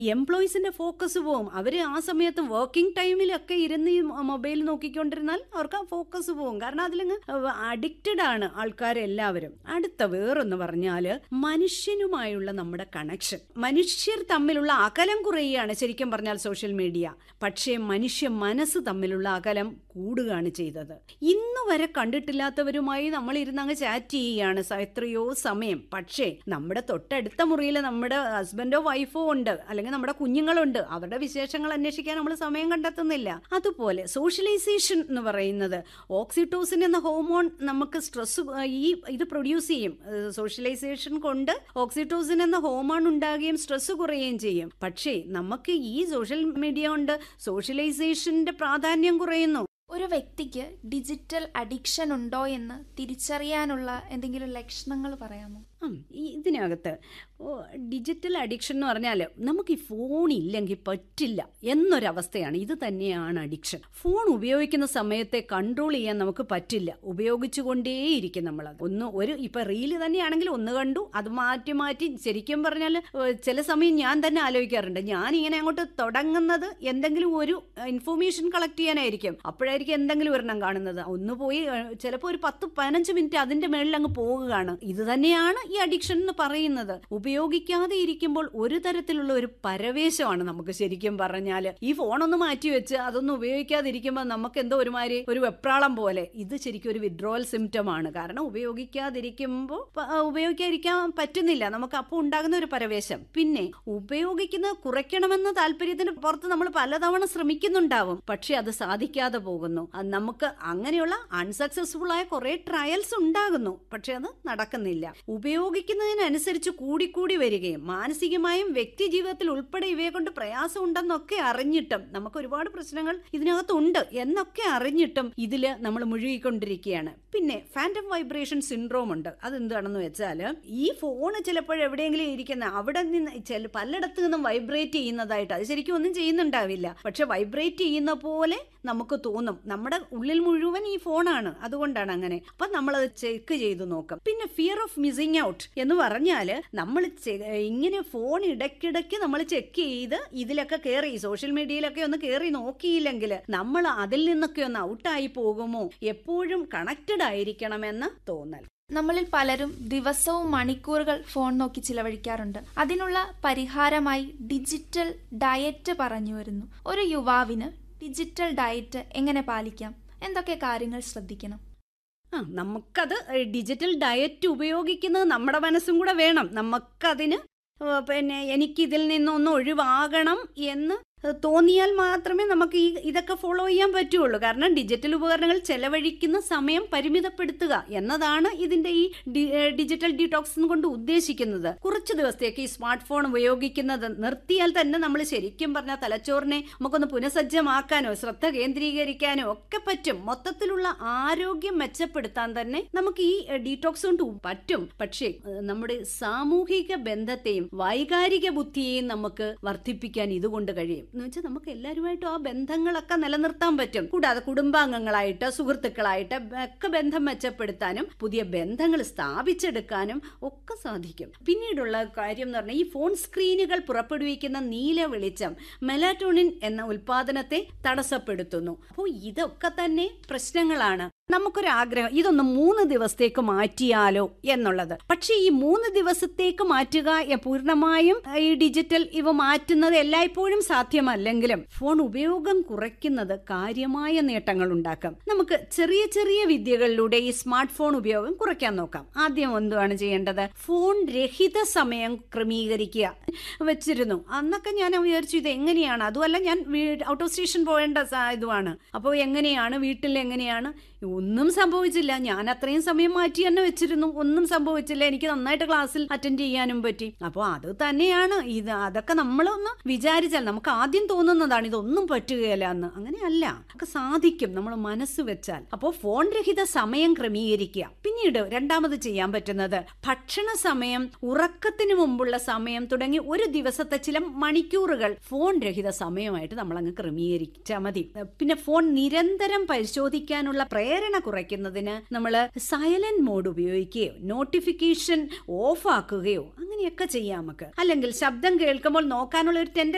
എംപ്ലോയീസിന്റെ focus പോവും അവർ ആ സമയത്ത് വർക്കിംഗ് ടൈമിലൊക്കെ ഇരുന്ന് ഈ മൊബൈൽ നോക്കിക്കൊണ്ടിരുന്നാൽ അവർക്ക് ആ ഫോക്കസ് പോവും കാരണം അതിലങ്ങ് അഡിക്റ്റഡ് ആണ് ആൾക്കാരെല്ലാവരും അടുത്ത വേറൊന്ന് പറഞ്ഞാല് മനുഷ്യനുമായുള്ള നമ്മുടെ കണക്ഷൻ മനുഷ്യർ തമ്മിലുള്ള അകലം കുറയുകയാണ് ശരിക്കും പറഞ്ഞാൽ സോഷ്യൽ മീഡിയ പക്ഷേ മനുഷ്യ മനസ്സ് തമ്മിലുള്ള അകലം കൂടുകയാണ് ചെയ്തത് ഇന്ന് വരെ കണ്ടിട്ടില്ലാത്തവരുമായി നമ്മൾ ഇരുന്ന് അങ്ങ് ചാറ്റ് ചെയ്യുകയാണ് സ- എത്രയോ സമയം പക്ഷേ നമ്മുടെ തൊട്ടടുത്ത മുറിയിൽ നമ്മുടെ ഹസ്ബൻഡോ വൈഫോ ഉണ്ട് അല്ലെങ്കിൽ നമ്മുടെ കുഞ്ഞുങ്ങളുണ്ട് അവരുടെ വിശേഷങ്ങൾ അന്വേഷിക്കാൻ നമ്മൾ സമയം കണ്ടെത്തുന്നില്ല അതുപോലെ സോഷ്യലൈസേഷൻ എന്ന് പറയുന്നത് ഓക്സിറ്റോസിൻ എന്ന ഹോർമോൺ നമുക്ക് സ്ട്രെസ് ഈ ഇത് പ്രൊഡ്യൂസ് ചെയ്യും സോഷ്യലൈസേഷൻ കൊണ്ട് ഓക്സിറ്റോസിൻ എന്ന ഹോർമോൺ ഉണ്ടാകുകയും സ്ട്രെസ് കുറയുകയും ചെയ്യും പക്ഷേ നമുക്ക് ഈ സോഷ്യൽ മീഡിയ കൊണ്ട് സോഷ്യലൈസേഷന്റെ പ്രാധാന്യം കുറയുന്നു ഒരു വ്യക്തിക്ക് ഡിജിറ്റൽ അഡിക്ഷൻ ഉണ്ടോ എന്ന് തിരിച്ചറിയാനുള്ള എന്തെങ്കിലും ലക്ഷണങ്ങൾ പറയാമോ ഉം, ഈ ഇതിനകത്ത് ഓ, ഡിജിറ്റൽ അഡിക്ഷൻ എന്ന് പറഞ്ഞാൽ നമുക്ക് ഈ ഫോൺ ഇല്ലെങ്കിൽ പറ്റില്ല എന്നൊരവസ്ഥയാണ് ഇത് തന്നെയാണ് അഡിക്ഷൻ ഫോൺ ഉപയോഗിക്കുന്ന സമയത്തെ കൺട്രോൾ ചെയ്യാൻ നമുക്ക് പറ്റില്ല ഉപയോഗിച്ചുകൊണ്ടേയിരിക്കും നമ്മളത് ഒന്ന് ഒരു ഇപ്പൊ റീല് തന്നെയാണെങ്കിൽ ഒന്ന് കണ്ടു അത് മാറ്റി മാറ്റി ശരിക്കും പറഞ്ഞാൽ ചില സമയം ഞാൻ തന്നെ ആലോചിക്കാറുണ്ട് ഞാൻ ഇങ്ങനെ അങ്ങോട്ട് തുടങ്ങുന്നത് എന്തെങ്കിലും ഒരു ഇൻഫോർമേഷൻ കളക്ട് ചെയ്യാനായിരിക്കും അപ്പോഴായിരിക്കും എന്തെങ്കിലും ഒരെണ്ണം കാണുന്നത് ഒന്ന് പോയി ചിലപ്പോൾ ഒരു പത്ത് പതിനഞ്ച് മിനിറ്റ് അതിന്റെ മേളിൽ അങ്ങ് പോവുകയാണ് ഇത് തന്നെയാണ് ഈ അഡിക്ഷൻ എന്ന് പറയുന്നത് ഉപയോഗിക്കാതെ ഇരിക്കുമ്പോൾ ഒരു തരത്തിലുള്ള ഒരു പരവേശമാണ് നമുക്ക് ശരിക്കും പറഞ്ഞാൽ ഈ ഫോണൊന്ന് മാറ്റി വെച്ച് അതൊന്നും ഉപയോഗിക്കാതിരിക്കുമ്പോൾ നമുക്ക് എന്തോ ഒരുമാതിരി ഒരു വെപ്രാളം പോലെ ഇത് ശരിക്കും ഒരു വിഡ്രോവൽ സിംറ്റം ആണ് കാരണം ഉപയോഗിക്കാതിരിക്കുമ്പോൾ പ- ഉപയോഗിക്കാതിരിക്കാൻ പറ്റുന്നില്ല നമുക്ക് അപ്പോൾ ഉണ്ടാകുന്ന ഒരു പരവേശം പിന്നെ ഉപയോഗിക്കുന്നത് കുറയ്ക്കണമെന്ന താല്പര്യത്തിന് പുറത്ത് നമ്മൾ പലതവണ ശ്രമിക്കുന്നുണ്ടാവും പക്ഷെ അത് സാധിക്കാതെ പോകുന്നു അത് നമുക്ക് അങ്ങനെയുള്ള അൺസക്സസ്ഫുൾ ആയ കുറെ ട്രയൽസ് ഉണ്ടാകുന്നു പക്ഷെ അത് നടക്കുന്നില്ല ഉപയോഗിക്കുന്നതിനനുസരിച്ച് കൂടിക്കൂടി വരികയും മാനസികമായും വ്യക്തി ജീവിതത്തിൽ ഉൾപ്പെടെ ഇവയെ കൊണ്ട് പ്രയാസം ഉണ്ടെന്നൊക്കെ അറിഞ്ഞിട്ടും നമുക്ക് ഒരുപാട് പ്രശ്നങ്ങൾ ഇതിനകത്തുണ്ട് എന്നൊക്കെ അറിഞ്ഞിട്ടും ഇതിൽ നമ്മൾ മുഴുകിക്കൊണ്ടിരിക്കുകയാണ് പിന്നെ ഫാൻറ്റം വൈബ്രേഷൻ സിൻഡ്രോം ഉണ്ട് അതെന്താണെന്ന് വെച്ചാൽ ഈ ഫോൺ ചിലപ്പോൾ എവിടെയെങ്കിലും ഇരിക്കുന്ന അവിടെ നിന്ന് ചില പലയിടത്തു നിന്നും വൈബ്രേറ്റ് ചെയ്യുന്നതായിട്ട് അത് ശരിക്കും ഒന്നും ചെയ്യുന്നുണ്ടാവില്ല പക്ഷെ വൈബ്രേറ്റ് ചെയ്യുന്ന പോലെ നമുക്ക് തോന്നും നമ്മുടെ ഉള്ളിൽ മുഴുവൻ ഈ ഫോണാണ് അതുകൊണ്ടാണ് അങ്ങനെ അപ്പൊ നമ്മൾ അത് ചെക്ക് ചെയ്ത് നോക്കും പിന്നെ ഫിയർ ഓഫ് മിസ്സിങ് ഔട്ട് എന്ന് പറഞ്ഞാല് നമ്മൾ ഇങ്ങനെ ഫോൺ ഇടയ്ക്കിടയ്ക്ക് നമ്മൾ ചെക്ക് ചെയ്ത് ഇതിലൊക്കെ കയറി സോഷ്യൽ മീഡിയയിലൊക്കെ ഒന്ന് കയറി നോക്കിയില്ലെങ്കിൽ നമ്മൾ അതിൽ നിന്നൊക്കെ ഒന്ന് ഔട്ടായി പോകുമോ എപ്പോഴും കണക്റ്റഡ് ആയിരിക്കണമെന്ന് തോന്നൽ നമ്മളിൽ പലരും ദിവസവും മണിക്കൂറുകൾ ഫോൺ നോക്കി ചിലവഴിക്കാറുണ്ട് അതിനുള്ള പരിഹാരമായി ഡിജിറ്റൽ ഡയറ്റ് പറഞ്ഞു വരുന്നു ഒരു യുവാവിന് ഡിജിറ്റൽ ഡയറ്റ് എങ്ങനെ പാലിക്കാം എന്തൊക്കെ കാര്യങ്ങൾ ശ്രദ്ധിക്കണം ആ നമുക്കത് ഡിജിറ്റൽ ഡയറ്റ് ഉപയോഗിക്കുന്നത് നമ്മുടെ മനസ്സും കൂടെ വേണം നമുക്കതിന് ഏ, പിന്നെ എനിക്കിതിൽ നിന്നൊന്ന് ഒഴിവാകണം എന്ന് തോന്നിയാൽ മാത്രമേ നമുക്ക് ഈ ഇതൊക്കെ ഫോളോ ചെയ്യാൻ പറ്റുള്ളൂ കാരണം ഡിജിറ്റൽ ഉപകരണങ്ങൾ ചെലവഴിക്കുന്ന സമയം പരിമിതപ്പെടുത്തുക എന്നതാണ് ഇതിന്റെ ഈ ഡി- ഏ, ഡിജിറ്റൽ ഡീടോക്സ് കൊണ്ട് ഉദ്ദേശിക്കുന്നത് കുറച്ച് ദിവസത്തേക്ക് ഈ സ്മാർട്ട് ഫോൺ ഉപയോഗിക്കുന്നത് നിർത്തിയാൽ തന്നെ നമ്മൾ ശരിക്കും പറഞ്ഞാൽ തലച്ചോറിനെ നമുക്കൊന്ന് പുനഃസജ്ജമാക്കാനോ ശ്രദ്ധ കേന്ദ്രീകരിക്കാനോ ഒക്കെ പറ്റും മൊത്തത്തിലുള്ള ആരോഗ്യം മെച്ചപ്പെടുത്താൻ തന്നെ നമുക്ക് ഈ ഡീടോക്സ് കൊണ്ട് പറ്റും പക്ഷേ ഏഹ്, നമ്മുടെ സാമൂഹിക ബന്ധത്തെയും വൈകാരിക ബുദ്ധിയെയും നമുക്ക് വർദ്ധിപ്പിക്കാൻ ഇതുകൊണ്ട് കഴിയും എന്ന് വെച്ചാൽ നമുക്ക് എല്ലാവരുമായിട്ടും ആ ബന്ധങ്ങളൊക്കെ നിലനിർത്താൻ പറ്റും കൂടാതെ കുടുംബാംഗങ്ങളായിട്ട് സുഹൃത്തുക്കളായിട്ട് ഒക്കെ ബന്ധം മെച്ചപ്പെടുത്താനും പുതിയ ബന്ധങ്ങൾ സ്ഥാപിച്ചെടുക്കാനും ഒക്കെ സാധിക്കും പിന്നീടുള്ള കാര്യം എന്ന് പറഞ്ഞാൽ ഈ ഫോൺ സ്ക്രീനുകൾ പുറപ്പെടുവിക്കുന്ന നീല വെളിച്ചം മെലാറ്റോണിൻ എന്ന ഉൽപാദനത്തെ തടസ്സപ്പെടുത്തുന്നു അപ്പോൾ ഇതൊക്കെ തന്നെ പ്രശ്നങ്ങളാണ് നമുക്കൊരു ആഗ്രഹം ഇതൊന്ന് മൂന്ന് ദിവസത്തേക്ക് മാറ്റിയാലോ എന്നുള്ളത് പക്ഷേ ഈ മൂന്ന് ദിവസത്തേക്ക് മാറ്റുക എ- പൂർണ്ണമായും ഈ ഡിജിറ്റൽ ഇവ മാറ്റുന്നത് എല്ലായ്പ്പോഴും സാധ്യമല്ലെങ്കിലും ഫോൺ ഉപയോഗം കുറയ്ക്കുന്നത് കാര്യമായ നേട്ടങ്ങൾ ഉണ്ടാക്കാം നമുക്ക് ചെറിയ ചെറിയ വിദ്യകളിലൂടെ ഈ സ്മാർട്ട് ഫോൺ ഉപയോഗം കുറയ്ക്കാൻ നോക്കാം ആദ്യം എന്തുവാണ് ചെയ്യേണ്ടത് ഫോൺ രഹിത സമയം ക്രമീകരിക്കുക വെച്ചിരുന്നു അന്നൊക്കെ ഞാൻ വിചാരിച്ചു ഇത് എങ്ങനെയാണ് അതുമല്ല ഞാൻ ഔട്ട് ഓഫ് സ്റ്റേഷൻ പോകേണ്ട സ- ഇതുമാണ് അപ്പോൾ എങ്ങനെയാണ് വീട്ടിൽ എങ്ങനെയാണ് ഒന്നും സംഭവിച്ചില്ല ഞാൻ അത്രയും സമയം മാറ്റി തന്നെ വെച്ചിരുന്നു ഒന്നും സംഭവിച്ചില്ല എനിക്ക് നന്നായിട്ട് ക്ലാസ്സിൽ അറ്റൻഡ് ചെയ്യാനും പറ്റി അപ്പോൾ അത് തന്നെയാണ് ഇത് അതൊക്കെ നമ്മളൊന്ന് വിചാരിച്ചാൽ നമുക്ക് ആദ്യം തോന്നുന്നതാണ് ഇതൊന്നും പറ്റുകയില്ല എന്ന് അങ്ങനെയല്ല ഒക്കെ സാധിക്കും നമ്മൾ മനസ്സ് വെച്ചാൽ അപ്പോൾ ഫോൺ രഹിത സമയം ക്രമീകരിക്കുക പിന്നീട് രണ്ടാമത് ചെയ്യാൻ പറ്റുന്നത് ഭക്ഷണ സമയം ഉറക്കത്തിന് മുമ്പുള്ള സമയം തുടങ്ങി ഒരു ദിവസത്തെ ചില മണിക്കൂറുകൾ ഫോൺ രഹിത സമയമായിട്ട് നമ്മൾ അങ്ങ് ക്രമീകരിച്ചാൽ മതി പിന്നെ ഫോൺ നിരന്തരം പരിശോധിക്കാനുള്ള പ്രേരണ കുറയ്ക്കുന്നതിന് നമ്മൾ സൈലന്റ് മോഡ് ഉപയോഗിക്കുകയോ നോട്ടിഫിക്കേഷൻ ഓഫ് ആക്കുകയോ അങ്ങനെയൊക്കെ ചെയ്യാം നമുക്ക് അല്ലെങ്കിൽ ശബ്ദം കേൾക്കുമ്പോൾ നോക്കാനുള്ള ഒരു ടെൻഡൻ